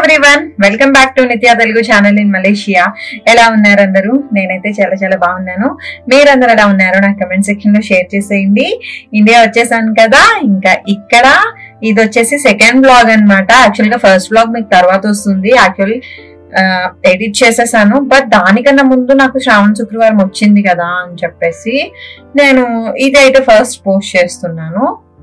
Everyone welcome back to Nitya Telugu channel in Malaysia ఎలా ఉన్నారు అందరూ నేనైతే చాలా చాలా బాగున్నాను మీరందరూ ఎలా ఉన్నారో నాకు కమెంట్ సెక్షన్ లో షేర్ చేసేయండి ఇండియా వచ్చేసాను కదా ఇంకా ఇక్కడ ఇది వచ్చేసి సెకండ్ బ్లాగ్ అన్నమాట యాక్చువల్ గా ఫస్ట్ బ్లాగ్ మీకు తర్వాత వస్తుంది యాక్చువల్ ఎడిట్ చేసేసాను బట్ దానికన్నా ముందు నాకు శ్రావణ శుక్రవారం వచ్చింది కదా అని చెప్పేసి నేను ఇది అయితే ఫస్ట్ పోస్ట్ చేస్తున్నాను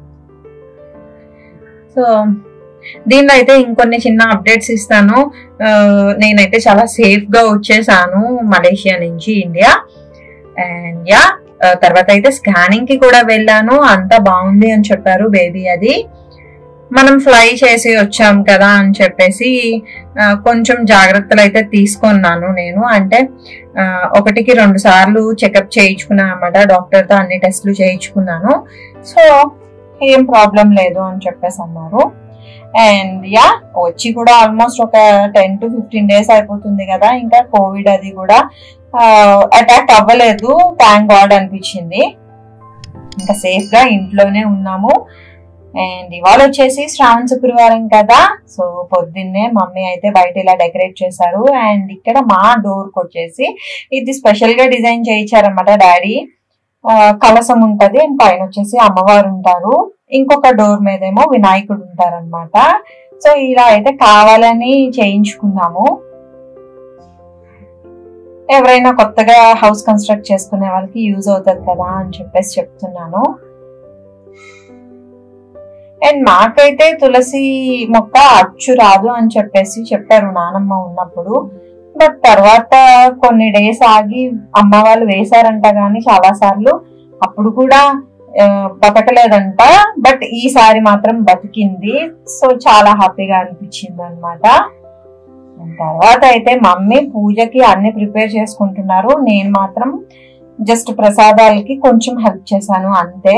సో దీనిలో అయితే ఇంకొన్ని చిన్న అప్డేట్స్ ఇస్తాను ఆ, నేనైతే చాలా సేఫ్ గా వచ్చేసాను మలేషియా నుంచి ఇండియా అండ్ యా తర్వాత అయితే స్కానింగ్ కి కూడా వెళ్ళాను అంతా బాగుంది అని చెప్పారు బేబీ అది మనం ఫ్లై చేసి వచ్చాం కదా అని చెప్పేసి ఆ, కొంచెం జాగ్రత్తలు అయితే తీసుకున్నాను నేను అంటే ఆ, ఒకటికి రెండు సార్లు చెకప్ చేయించుకున్నాను అనమాట డాక్టర్ తో అన్ని టెస్ట్లు చేయించుకున్నాను సో ఏం ప్రాబ్లం లేదు అని చెప్పేసి అన్నారు అండ్ యా వచ్చి కూడా ఆల్మోస్ట్ ఒక టెన్ టు ఫిఫ్టీన్ డేస్ అయిపోతుంది కదా ఇంకా కోవిడ్ అది కూడా అటాక్ అవ్వలేదు థ్యాంక్ గాడ్ అనిపించింది ఇంకా సేఫ్ గా ఇంట్లోనే ఉన్నాము అండ్ ఇవాళ వచ్చేసి శ్రావణ శుక్రవారం కదా సో పొద్దున్నే మమ్మీ అయితే బయట ఇలా డెకరేట్ చేశారు అండ్ ఇక్కడ మా డోర్ కి వచ్చేసి ఇది స్పెషల్ గా డిజైన్ చేయించారన్నమాట డాడీ కలసం ఉంటది అండ్ పైన వచ్చేసి అమ్మవారు ఉంటారు ఇంకొక డోర్ మీదేమో వినాయకుడు ఉంటారన్నమాట సో ఇలా అయితే కావాలని చేయించుకున్నాము ఎవరైనా కొత్తగా హౌస్ కన్స్ట్రక్ట్ చేసుకునే వాళ్ళకి యూజ్ అవుతుంది కదా అని చెప్పేసి చెప్తున్నాను అండ్ మాకైతే తులసి మొక్క అచ్చు రాదు అని చెప్పేసి చెప్పారు నానమ్మ ఉన్నప్పుడు బట్ తర్వాత కొన్ని డేస్ ఆగి అమ్మ వాళ్ళు వేశారంట గాని చాలా సార్లు అప్పుడు కూడా ఆ, బతకలేదంట బట్ ఈసారి మాత్రం బతికింది సో చాలా హ్యాపీగా అనిపించింది అనమాట తర్వాత అయితే మమ్మీ పూజకి అన్ని ప్రిపేర్ చేసుకుంటున్నారు నేను మాత్రం జస్ట్ ప్రసాదాలకి కొంచెం హెల్ప్ చేశాను అంతే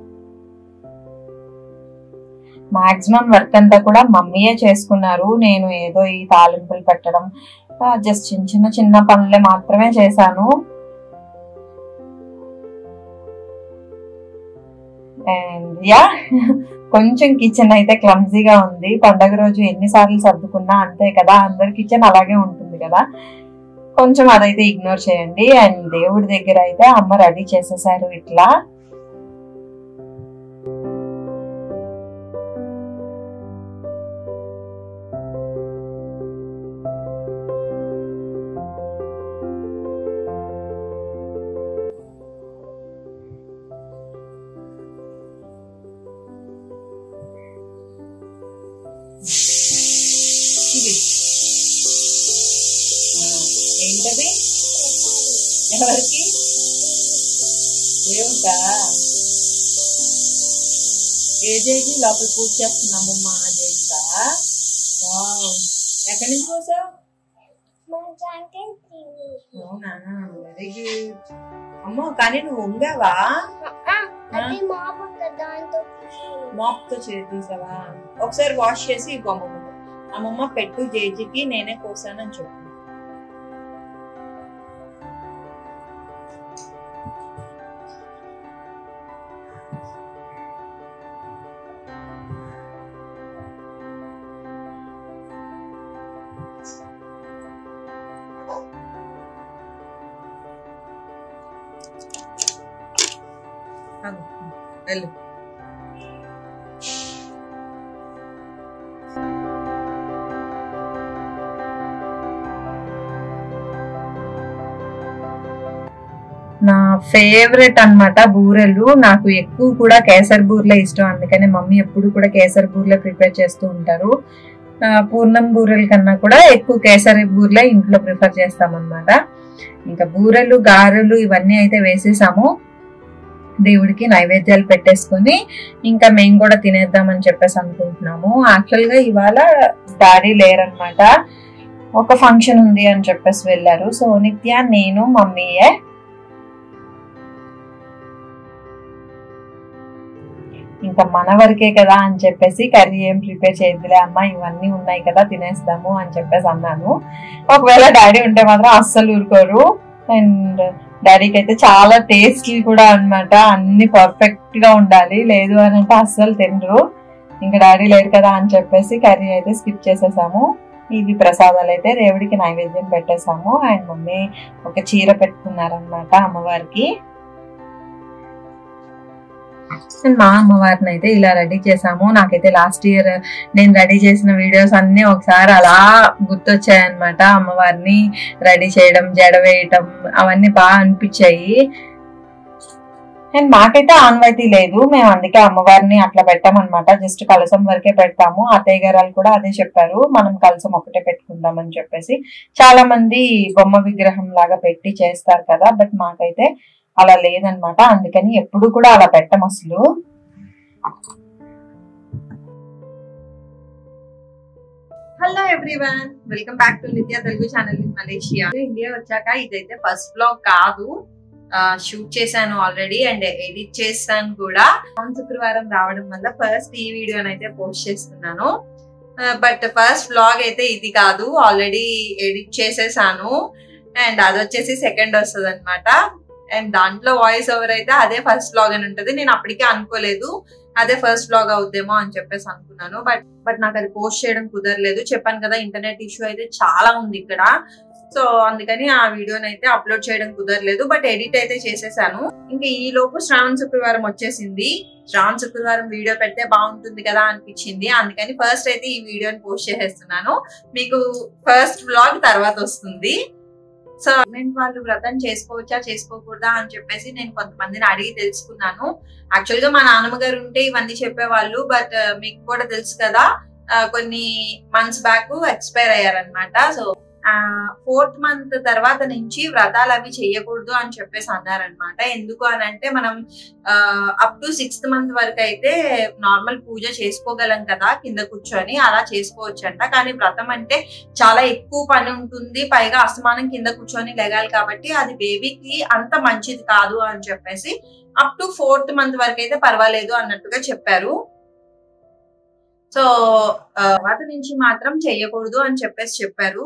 మాక్సిమం వర్క్ అంతా కూడా మమ్మీయే చేసుకున్నారు నేను ఏదో ఈ తాలింపులు పెట్టడం జస్ట్ చిన్న చిన్న చిన్న పనులే మాత్రమే చేశాను అండ్ యా కొంచెం కిచెన్ అయితే క్లమ్జీగా ఉంది పండగ రోజు ఎన్నిసార్లు సర్దుకున్నా అంతే కదా అందరి కిచెన్ అలాగే ఉంటుంది కదా కొంచెం అదైతే ఇగ్నోర్ చేయండి అండ్ దేవుడి దగ్గర అయితే అమ్మ రెడీ చేసేసారు ఇట్లా ఇది ఏంటది ఎవరికి దేవుడా ఏ జేజీ లోపల పూజ చేస్తున్నాము మా జేజిగా వావ్ ఎక్కడి నుంచి కోసావు అవునా వెరీ గుడ్ అమ్మో కానీ నువ్వు ఉంగావా అది మాపక్క దాంతో మాప్ తో తీసావా ఒకసారి వాష్ చేసి ఇవ్వు అమ్మమ్మ అమ్మమ్మ పెట్టు జేజీకి నేనే కోసానని చెప్పు ఆగు. వెళ్ళు నా ఫేవరెట్ అన్నమాట బూరెలు నాకు ఎక్కువ కూడా కేసర్ బూరెలే ఇష్టం అందుకని మమ్మీ ఎప్పుడు కూడా కేసర్ బూరెలే ప్రిపేర్ చేస్తూ ఉంటారు ఆ, పూర్ణం బూరెల కన్నా కూడా ఎక్కువ కేసరి బూరెలే ఇంట్లో ప్రిఫర్ చేస్తామన్నమాట ఇంకా బూరెలు గారెలు ఇవన్నీ అయితే వేసేసాము దేవుడికి నైవేద్యాలు పెట్టేసుకొని ఇంకా మేము కూడా తినేద్దామని చెప్పేసి అనుకుంటున్నాము యాక్చువల్ గా ఇవాళ డాడీ లేరనమాట ఒక ఫంక్షన్ ఉంది అని చెప్పేసి వెళ్ళారు సో నిత్య నేను మమ్మీయే ఇంకా మన వరకే కదా అని చెప్పేసి కర్రీ ఏం ప్రిపేర్ చేయద్దులే అమ్మ ఇవన్నీ ఉన్నాయి కదా తినేస్తాము అని చెప్పేసి అన్నాను ఒకవేళ డాడీ ఉంటే మాత్రం అస్సలు ఊరుకోరు అండ్ డాడీకి అయితే చాలా టేస్టీ కూడా అన్నమాట అన్ని పర్ఫెక్ట్ గా ఉండాలి లేదు అని అంటే అస్సలు తినరు ఇంకా డాడీ లేరు కదా అని చెప్పేసి కర్రీ అయితే స్కిప్ చేసేసాము ఇవి ప్రసాదాలు అయితే దేవుడికి నైవేద్యం పెట్టేశాము అండ్ మమ్మీ ఒక చీర పెట్టుకున్నారనమాట అమ్మవారికి అండ్ మా అమ్మవారిని అయితే ఇలా రెడీ చేసాము నాకైతే లాస్ట్ ఇయర్ నేను రెడీ చేసిన వీడియోస్ అన్ని ఒకసారి అలా గుర్తొచ్చాయన్నమాట అమ్మవారిని రెడీ చేయడం జడ వేయటం అవన్నీ బాగా అనిపించాయి అండ్ మాకైతే ఆన్వాయితీ లేదు మేము అందుకే అమ్మవారిని అట్లా పెట్టామన్నమాట జస్ట్ కలసం వరకే పెడతాము అత్తయ్య గారు కూడా అదే చెప్పారు మనం కలసం ఒకటే పెట్టుకుందామని చెప్పేసి చాలా మంది బొమ్మ విగ్రహం లాగా పెట్టి చేస్తారు కదా బట్ మాకైతే అలా లేదనమాట అందుకని ఎప్పుడు కూడా అలా పెట్టం అసలు hello everyone welcome back to Nitya Telugu channel in Malaysia India వచ్చాక ఇదైతే ఫస్ట్ బ్లాగ్ కాదు షూట్ చేశాను ఆల్రెడీ అండ్ ఎడిట్ చేశాను కూడా అవును శుక్రవారం రావడం వల్ల ఫస్ట్ ఈ వీడియోని అయితే పోస్ట్ చేస్తున్నాను బట్ ఫస్ట్ బ్లాగ్ అయితే ఇది కాదు ఆల్రెడీ ఎడిట్ చేసేసాను అండ్ అది వచ్చేసి సెకండ్ వస్తుంది అనమాట అండ్ దాంట్లో వాయిస్ ఓవర్ అయితే అదే ఫస్ట్ బ్లాగ్ అని ఉంటుంది నేను అప్పటికే అనుకోలేదు అదే ఫస్ట్ బ్లాగ్ అవుద్దేమో అని చెప్పేసి అనుకున్నాను బట్ బట్ నాకు అది పోస్ట్ చేయడం కుదరలేదు చెప్పాను కదా ఇంటర్నెట్ ఇష్యూ అయితే చాలా ఉంది ఇక్కడ సో అందుకని ఆ వీడియోని అయితే అప్లోడ్ చేయడం కుదరలేదు బట్ ఎడిట్ అయితే చేసేసాను ఇంకా ఈ లోపు శ్రావణ శుక్రవారం వచ్చేసింది శ్రావణ శుక్రవారం వీడియో పెడితే బాగుంటుంది కదా అనిపించింది అందుకని ఫస్ట్ అయితే ఈ వీడియోని పోస్ట్ చేసేస్తున్నాను మీకు ఫస్ట్ బ్లాగ్ తర్వాత వస్తుంది సో నేను వాళ్ళు వ్రతం చేసుకోవచ్చా చేసుకోకూడదా అని చెప్పేసి నేను కొంతమందిని అడిగి తెలుసుకున్నాను యాక్చువల్ గా మా నాన్నమ్మ గారు ఉంటే ఇవన్నీ చెప్పేవాళ్ళు బట్ మీకు కూడా తెలుసు కదా కొన్ని మంత్స్ బ్యాక్ ఎక్స్పైర్ అయ్యారనమాట సో ఫోర్త్ మంత్ తర్వాత నుంచి వ్రతాలు అవి చెయ్యకూడదు అని చెప్పేసి అన్నారనమాట ఎందుకు అని అంటే మనం అప్ టు సిక్స్త్ మంత్ వరకు అయితే నార్మల్ పూజ చేసుకోగలం కదా కింద కూర్చొని అలా చేసుకోవచ్చు అంట కానీ వ్రతం అంటే చాలా ఎక్కువ పని ఉంటుంది పైగా అసమానం కింద కూర్చొని లెగాలి కాబట్టి అది బేబీకి అంత మంచిది కాదు అని చెప్పేసి అప్ టు ఫోర్త్ మంత్ వరకు అయితే పర్వాలేదు అన్నట్టుగా చెప్పారు సో తర్వాత నుంచి మాత్రం చెయ్యకూడదు అని చెప్పేసి చెప్పారు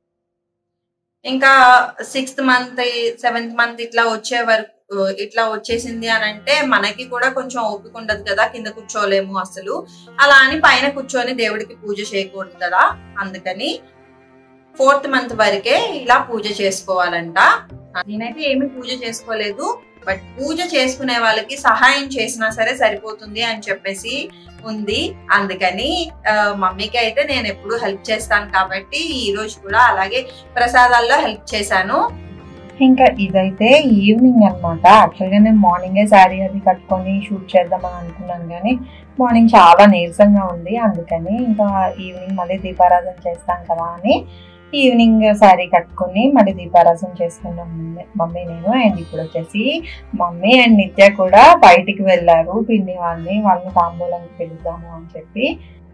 ఇంకా సిక్స్త్ మంత్ సెవెంత్ మంత్ ఇట్లా వచ్చే వరకు ఇట్లా వచ్చేసింది అని అంటే మనకి కూడా కొంచెం ఓపిక ఉండదు కదా కింద కూర్చోలేము అసలు అలా అని పైన కూర్చొని దేవుడికి పూజ చేయకూడదు కదా అందుకని ఫోర్త్ మంత్ వరకే ఇలా పూజ చేసుకోవాలంట నేనైతే ఏమి పూజ చేసుకోలేదు బట్ పూజ చేసుకునే వాళ్ళకి సహాయం చేసినా సరే సరిపోతుంది అని చెప్పేసి ఉంది అందుకని మమ్మీకి అయితే నేను ఎప్పుడు హెల్ప్ చేస్తాను కాబట్టి ఈ రోజు కూడా అలాగే ప్రసాదాల్లో హెల్ప్ చేశాను ఇంకా ఇదైతే ఈవినింగ్ అనమాట యాక్చువల్గా నేను మార్నింగే శారీ అది కట్టుకొని షూట్ చేద్దామని అనుకున్నాను కానీ మార్నింగ్ చాలా నీరసంగా ఉంది అందుకని ఇంకా ఈవినింగ్ మళ్ళీ దీపారాధన చేస్తాం కదా అని ఈవినింగ్ శారీ కట్టుకుని మళ్ళీ దీపారాధన చేసుకున్నాం మమ్మీ నేను అండ్ ఇప్పుడు వచ్చేసి మమ్మీ అండ్ నిత్య కూడా బయటికి వెళ్ళారు పిన్ని వాళ్ళని వాళ్ళని తాంబూలంకి పిలుద్దాము అని చెప్పి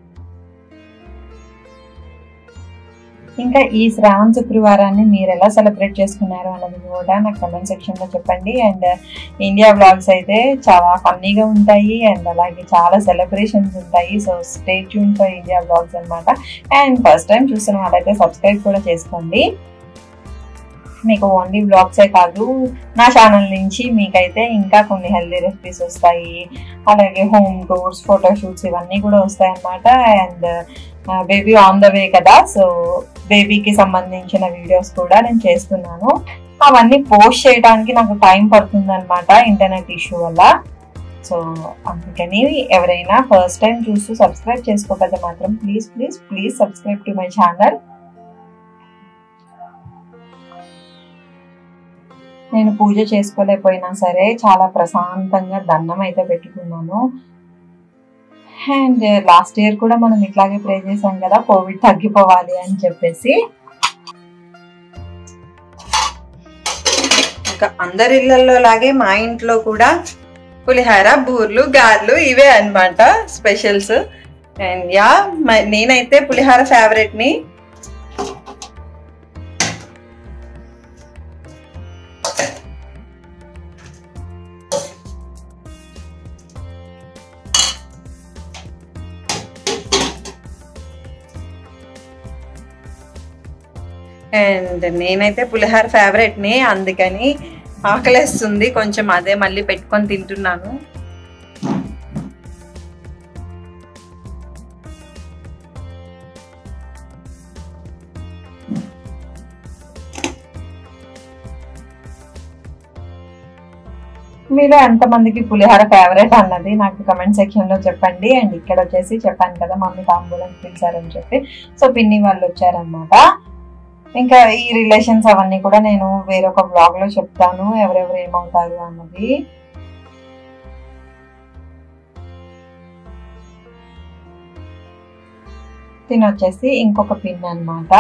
ఇంకా ఈ శ్రావణ శుక్రవారాన్ని మీరు ఎలా సెలబ్రేట్ చేసుకున్నారు అన్నది కూడా నాకు కమెంట్ సెక్షన్ లో చెప్పండి అండ్ ఇండియా బ్లాగ్స్ అయితే చాలా ఫన్నీగా ఉంటాయి అండ్ అలాగే చాలా సెలబ్రేషన్స్ ఉంటాయి so stay tuned for India blogs అనమాట అండ్ ఫస్ట్ టైం చూస్తున్న వాళ్ళైతే సబ్స్క్రైబ్ కూడా చేసుకోండి మీకు ఓన్లీ బ్లాగ్సే కాదు నా ఛానల్ నుంచి మీకైతే ఇంకా కొన్ని హెల్దీ రెసిపీస్ వస్తాయి అలాగే హోమ్ టూర్స్ ఫోటోషూట్స్ ఇవన్నీ కూడా వస్తాయి అన్నమాట and baby on the way కదా సో బేబీకి సంబంధించిన వీడియోస్ కూడా నేను చేస్తున్నాను అవన్నీ పోస్ట్ చేయడానికి నాకు టైం పడుతుంది అనమాట ఇంటర్నెట్ ఇష్యూ వల్ల సో అందుకని ఎవరైనా ఫస్ట్ టైం చూస్తూ సబ్స్క్రైబ్ చేసుకోకపోతే మాత్రం please please please subscribe to my channel నేను పూజ చేసుకోలేకపోయినా సరే చాలా ప్రశాంతంగా దండం అయితే పెట్టుకున్నాను అండ్ లాస్ట్ ఇయర్ కూడా మనం ఇట్లాగే ప్రే చేసాం కదా కోవిడ్ తగ్గిపోవాలి అని చెప్పేసి ఇంకా అందరి ఇళ్లలో లాగే మా ఇంట్లో కూడా పులిహార బూర్లు గార్లు ఇవే అనమాట స్పెషల్స్ అండ్ యా నేనైతే పులిహార ఫేవరెట్ ని అండ్ నేనైతే పులిహార ఫేవరెట్ ని అందుకని ఆకలేస్తుంది కొంచెం అదే మళ్ళీ పెట్టుకొని తింటున్నాను మీలో ఎంతమందికి పులిహోర ఫేవరెట్ అన్నది నాకు కమెంట్ సెక్షన్ లో చెప్పండి అండ్ ఇక్కడ వచ్చేసి చెప్పాను కదా మమ్మీ తాంబూలం పిలిచారని చెప్పి సో పిన్ని వాళ్ళు వచ్చారనమాట ఇంకా ఈ రిలేషన్స్ అవన్నీ కూడా నేను వేరొక బ్లాగ్ లో చెప్తాను ఎవరెవరు ఏమవుతారు అన్నది తిని వచ్చేసి ఇంకొక పిన్ అన్నమాట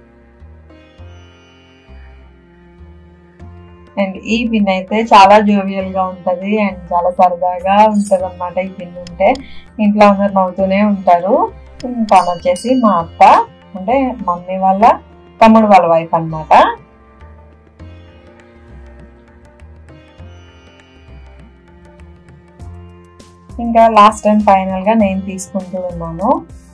అండ్ ఈ పిన్ అయితే చాలా జోవియల్ గా ఉంటది అండ్ చాలా సరదాగా ఉంటది అనమాట ఈ పిన్ ఉంటే ఇంట్లో అందరు నవ్వుతూనే ఉంటారు తను వచ్చేసి మా అత్త అంటే మమ్మీ వాళ్ళ తమ్ముడు వాళ్ళ వైఫ్ అన్నమాట ఇంకా లాస్ట్ అండ్ ఫైనల్ గా నేను తీసుకుంటూ ఉన్నాను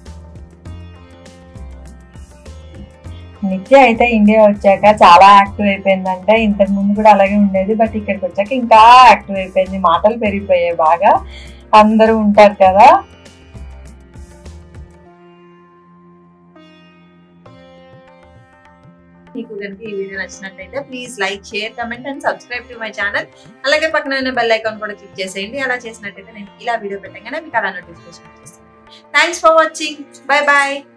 నిత్య అయితే ఇండియా వచ్చాక చాలా యాక్టివ్ అయిపోయిందంటే ఇంతకు ముందు కూడా అలాగే ఉండేది బట్ ఇక్కడికి వచ్చాక ఇంకా యాక్టివ్ అయిపోయింది మాటలు పెరిగిపోయాయి బాగా అందరూ ఉంటారు కదా మీకు కనుక ఈ వీడియో నచ్చినట్లయితే please like share comment and subscribe to my channel అలాగే పక్కన ఉన్న బెల్ ఐకాన్ కూడా క్లిక్ చేసేయండి అలా చేసినట్టయితే నేను ఇలా వీడియో పెట్టగానే మీకు అలా నోటిఫికేషన్ వచ్చేస్తుంది thanks for watching bye bye